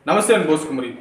నమస్తే అండి బోసుకుమరి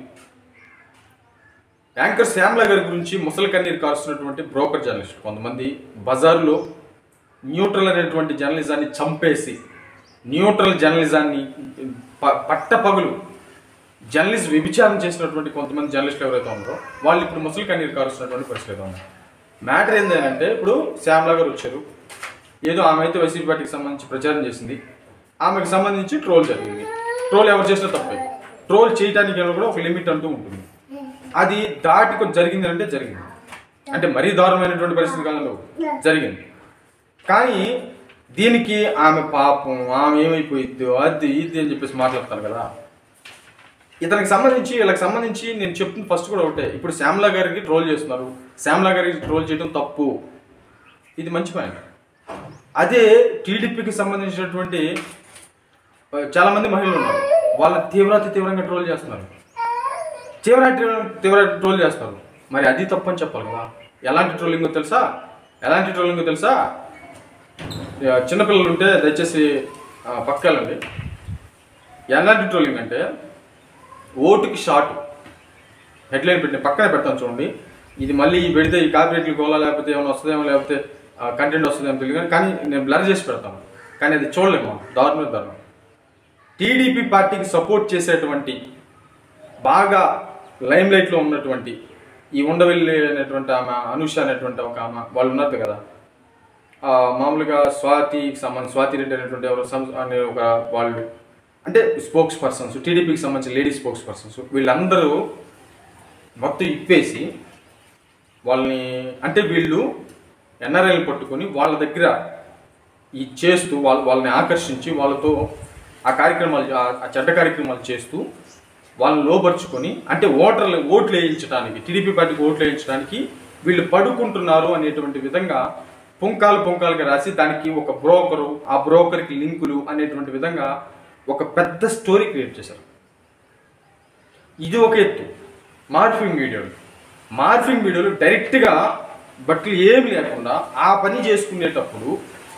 యాంకర్ శ్యామ్ల గారి గురించి ముసలి కన్నీరు కారుస్తున్నటువంటి బ్రోకర్ జర్నలిస్ట్ కొంతమంది బజారులో న్యూట్రల్ అనేటువంటి జర్నలిజాన్ని చంపేసి న్యూట్రల్ జర్నలిజాన్ని ప- పట్టపగులు జర్నలిస్ట్ వ్యభిచారం చేసినటువంటి కొంతమంది జర్నలిస్టులు ఎవరైతే ఉన్నారో వాళ్ళు ఇప్పుడు ముసలి కన్నీరు కారుస్తున్నటువంటి పరిస్థితి అయితే ఉంది మ్యాటర్ ఏంటంటే ఇప్పుడు శ్యామ్ల గారు వచ్చారు ఏదో ఆమె అయితే వైసీపీ పార్టీకి సంబంధించి ప్రచారం చేసింది ఆమెకు సంబంధించి ట్రోల్ జరిగింది ట్రోల్ ఎవరు చేసినా తప్పే ట్రోల్ చేయడానికి కూడా ఒక లిమిట్ అంటూ ఉంటుంది అది దాటి కొంచెం జరిగింది అంటే జరిగింది అంటే మరీ దారుణమైనటువంటి పరిస్థితి కాలంలో జరిగింది కానీ దీనికి ఆమె పాపం ఆమె ఏమైపోయిద్దో అది ఇది అని చెప్పేసి మాట్లాడతారు కదా ఇతనికి సంబంధించి వీళ్ళకి సంబంధించి నేను చెప్తుంది ఫస్ట్ కూడా ఒకటే ఇప్పుడు శ్యామ్లా గారికి ట్రోల్ చేస్తున్నారు శ్యామ్లా గారికి ట్రోల్ చేయడం తప్పు ఇది మంచి పని అదే టీడీపీకి సంబంధించినటువంటి ఆ, చాలా మంది మహిళలు ఉన్నారు వాళ్ళ తీవ్రాతి తీవ్రంగా ట్రోల్ చేస్తున్నారు తీవ్ర తీవ్ర ట్రోల్ చేస్తారు మరి అది తప్పు అని చెప్పాలి కదా ఎలాంటి ట్రోలింగో తెలుసా ఎలాంటి ట్రోలింగో తెలుసా ఇక చిన్నపిల్లలు ఉంటే దయచేసి ఆ, పక్క వెళ్ళండి ఎలాంటి ట్రోలింగ్ అంటే ఓటుకి షార్ట్ హెడ్లైన్ పెట్టిన పక్కనే పెడతాను చూడండి ఇది మళ్ళీ ఈ పెడితే ఈ కాపీరేట్లు కోలా లేకపోతే ఏమైనా వస్తుందేమో లేకపోతే కంటెంట్ వస్తుందేమో తెలియదు కానీ- కానీ నేను బ్లర్ చేసి పెడతాను కానీ అది చూడలేము దారుణ దారుణం టీడీపీ పార్టీకి సపోర్ట్ చేసేటువంటి బాగా లైమ్ లైట్లో ఉన్నటువంటి ఈ ఉండవెల్లి అనేటువంటి ఆమె అనుష అనేటువంటి ఒక ఆమె వాళ్ళు ఉన్నారు కదా ఆ, మామూలుగా స్వాతికి సంబంధించి స్వాతి రెడ్డి అనేటువంటి ఎవరు సం- అనే ఒక వాళ్ళు అంటే స్పోక్స్ పర్సన్స్ టీడీపీకి సంబంధించిన లేడీ స్పోక్స్ పర్సన్స్ వీళ్ళందరూ మొత్తం ఇప్పేసి వాళ్ళని అంటే వీళ్ళు ఎన్ఆర్ఐలు పట్టుకొని వాళ్ళ దగ్గర ఈ చేస్తూ వాళ్ళ వాళ్ళని ఆకర్షించి వాళ్ళతో ఆ కార్యక్రమాలు ఆ- ఆ చెడ్డ కార్యక్రమాలు చేస్తూ వాళ్ళని లోపరుచుకొని అంటే ఓటర్లు ఓట్లు వేయించడానికి టీడీపీ పార్టీకి ఓట్లు వేయించడానికి వీళ్ళు పడుకుంటున్నారు అనేటువంటి విధంగా పుంకాలు పుంకాలుగా రాసి దానికి ఒక బ్రోకరు ఆ బ్రోకర్కి లింకులు అనేటువంటి విధంగా ఒక పెద్ద స్టోరీ క్రియేట్ చేశారు ఇది ఒక ఎత్తు మార్ఫింగ్ వీడియోలు మార్ఫింగ్ వీడియోలు డైరెక్ట్గా బట్టలు ఏమి లేకుండా ఆ పని చేసుకునేటప్పుడు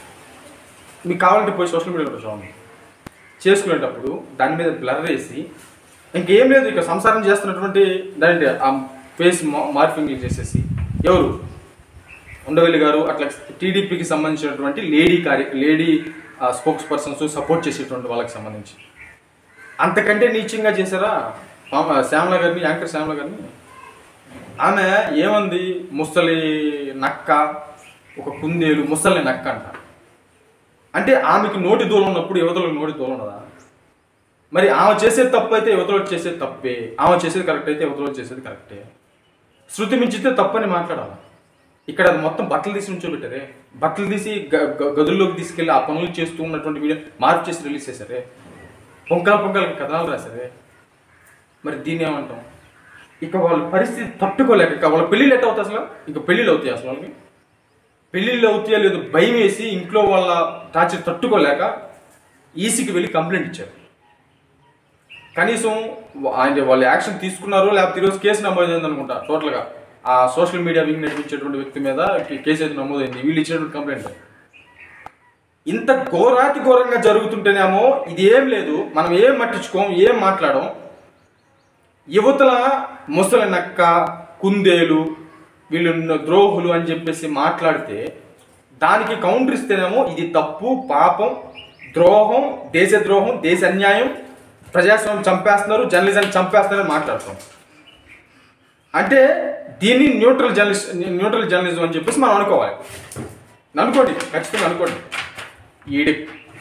మీకు కావాలంటే పోయి సోషల్ మీడియాలో చూడండి చేసుకునేటప్పుడు దాని మీద బ్లర్ వేసి ఇంకేం లేదు ఇక సంసారం చేస్తున్నటువంటి దాని ఆ ఫేస్ మార్ఫింగ్ చేసేసి ఎవరు ఉండవల్లి గారు అట్లా టీడీపీకి సంబంధించినటువంటి లేడీ కార్య లేడీ స్పోక్స్ పర్సన్స్ సపోర్ట్ చేసేటువంటి వాళ్ళకి సంబంధించి అంతకంటే నీచంగా చేశారా మామ శ్యామల గారిని యాంకర్ శ్యామల గారిని ఆమె ఏమంది ముసలి నక్క ఒక కుందేలు ముసలి నక్క అంట అంటే ఆమెకి నోటి దూలం ఉన్నప్పుడు యువతలకు నోటి దూలం ఉన్నదా మరి ఆమె చేసేది తప్పు అయితే యువతలకు చేసేది తప్పే ఆమె చేసేది కరెక్ట్ అయితే యువతలకు చేసేది కరెక్టే శృతి మించితే తప్పని మాట్లాడాలి ఇక్కడ అది మొత్తం బట్టలు తీసి ఉంచోబెట్టారే బట్టలు తీసి గ- గ- గదుల్లోకి తీసుకెళ్లి ఆ పనులు చేస్తూ ఉన్నటువంటి వీడియో మార్పు చేసి రిలీజ్ చేశారే పొంకల పొంకల కథనాలు రాశారే మరి దీన్ని ఏమంటాం ఇక వాళ్ళ పరిస్థితి తట్టుకోలేక ఇక వాళ్ళ పెళ్ళిళ్ళు ఎట్ట అవుతాయి అసలు ఇక పెళ్ళిళ్ళు అవుతాయి అసలు వాళ్ళకి పెళ్ళిళ్ళు అవుతాయా లేదు భయం వేసి ఇంట్లో వాళ్ళ టార్చర్ తట్టుకోలేక ఈసీకి వెళ్ళి కంప్లైంట్ ఇచ్చారు కనీసం వా- ఆయన వాళ్ళు యాక్షన్ తీసుకున్నారు లేకపోతే ఈరోజు కేసు నమోదైంది అనుకుంటా టోటల్గా ఆ సోషల్ మీడియా వింగ్ నడిపించేటువంటి వ్యక్తి మీద కే- కేసు అయితే నమోదైంది వీళ్ళు ఇచ్చినటువంటి కంప్లైంట్ ఇంత ఘోరాతి ఘోరంగా జరుగుతుంటేనేమో ఇది ఏం లేదు మనం ఏం పట్టించుకోం ఏం మాట్లాడం యువతల ముసలి నక్క కుందేలు వీళ్ళు న- ద్రోహులు అని చెప్పేసి మాట్లాడితే దానికి కౌంటర్ ఇస్తేనేమో ఇది తప్పు పాపం ద్రోహం దేశ ద్రోహం దేశ అన్యాయం ప్రజాస్వామ్యం చంపేస్తున్నారు జర్నలిజాన్ని చంపేస్తున్నారు అని మాట్లాడతాం అంటే దీన్ని న్యూట్రల్ జర్నలిస్ట్ న్యూట్రల్ జర్నలిజం అని చెప్పేసి మనం అనుకోవాలి అనుకోండి ఖచ్చితంగా అనుకోండి ఈడి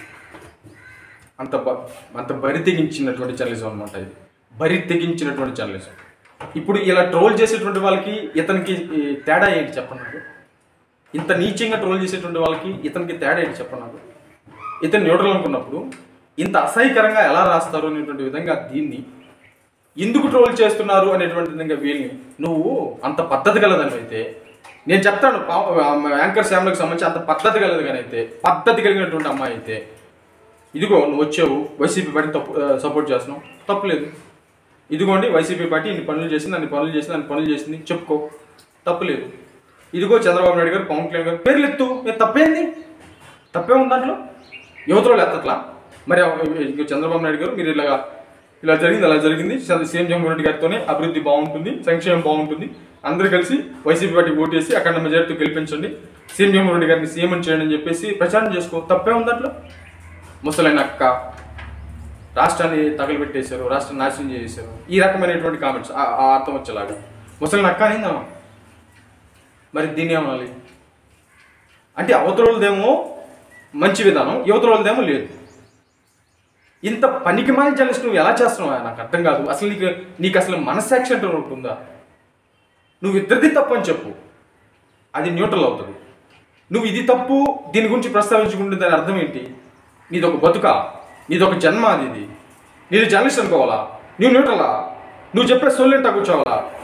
అంత బ- అంత బరి తెగించినటువంటి జర్నలిజం అనమాట ఇది బరి తెగించినటువంటి జర్నలిజం ఇప్పుడు ఇలా ట్రోల్ చేసేటువంటి వాళ్ళకి ఇతనికి ఈ, తేడా ఏంటి చెప్పండి నాకు ఇంత నీచంగా ట్రోల్ చేసేటువంటి వాళ్ళకి ఇతనికి తేడా ఏంటి చెప్పండి నాకు ఇతను న్యూట్రల్ అనుకున్నప్పుడు ఇంత అసహ్యకరంగా ఎలా రాస్తారు అనేటువంటి విధంగా దీన్ని ఎందుకు ట్రోల్ చేస్తున్నారు అనేటువంటి విధంగా వీళ్ళని నువ్వు అంత పద్ధతి గలదనివైతే నేను చెప్తాను పా- ఆ యాంకర్ శ్యామలకు సంబంధించి అంత పద్ధతి గలది కానీ అయితే పద్ధతి కలిగినటువంటి అమ్మాయి అయితే ఇదిగో నువ్వు వచ్చావు వైసీపీ పార్టీ తప్పు సపోర్ట్ చేస్తున్నావు తప్పులేదు ఇదిగోండి వైసీపీ పార్టీ ఇన్ని పనులు చేసింది అన్ని పనులు చేసింది అన్ని పనులు చేసింది చెప్పుకో తప్పులేదు ఇదిగో చంద్రబాబు నాయుడు గారు పవన్ కళ్యాణ్ గారు పేర్లు ఎత్తు ఏ తప్పేంది తప్పే ఉంది దాంట్లో యువతలో ఎత్తట్లా మరి ఇదిగో చంద్రబాబు నాయుడు గారు మీరు ఇలాగా ఇలా జరిగింది అలా జరిగింది స- సీఎం జగన్మోహన్ రెడ్డి గారితోనే అభివృద్ధి బాగుంటుంది సంక్షేమం బాగుంటుంది అందరూ కలిసి వైసీపీ పార్టీకి ఓటేసి అక్కడ మెజారిటీ గెలిపించండి సీఎం జగన్మోహన్ రెడ్డి గారిని సీఎం అని చేయండి అని చెప్పేసి ప్రచారం చేసుకో తప్పే ఉంది దాంట్లో ముసలైన అక్క రాష్ట్రాన్ని తగలబెట్టేశారు రాష్ట్రాన్ని నాశనం చేసేశారు ఈ రకమైనటువంటి కామెంట్స్ ఆ ఆ అర్థం వచ్చేలాగా ముసలిన అక్క అనేందమ్మా మరి దీన్ని ఏమనాలి అంటే అవతలదేమో మంచి విధానం యువతలదేమో లేదు ఇంత పనికి మాని జర్నలిస్ట్ నువ్వు ఎలా చేస్తున్నావు నాకు అర్థం కాదు అసలు నీకు నీకు అసలు మనస్సాక్షి అంటూ ఒకటి ఉందా నువ్వు ఇద్దరిది తప్పు అని చెప్పు అది న్యూట్రల్ అవుతుంది నువ్వు ఇది తప్పు దీని గురించి ప్రస్తావించుకుంటే దాని అర్థం ఏంటి నీది ఒక బతుక నీది ఒక జన్మ అది ఇది నీది జర్నలిస్ట్ అనుకోవాలా నువ్వు న్యూట్రలా నువ్వు చెప్పే సొల్లేంటా కూర్చోవాలా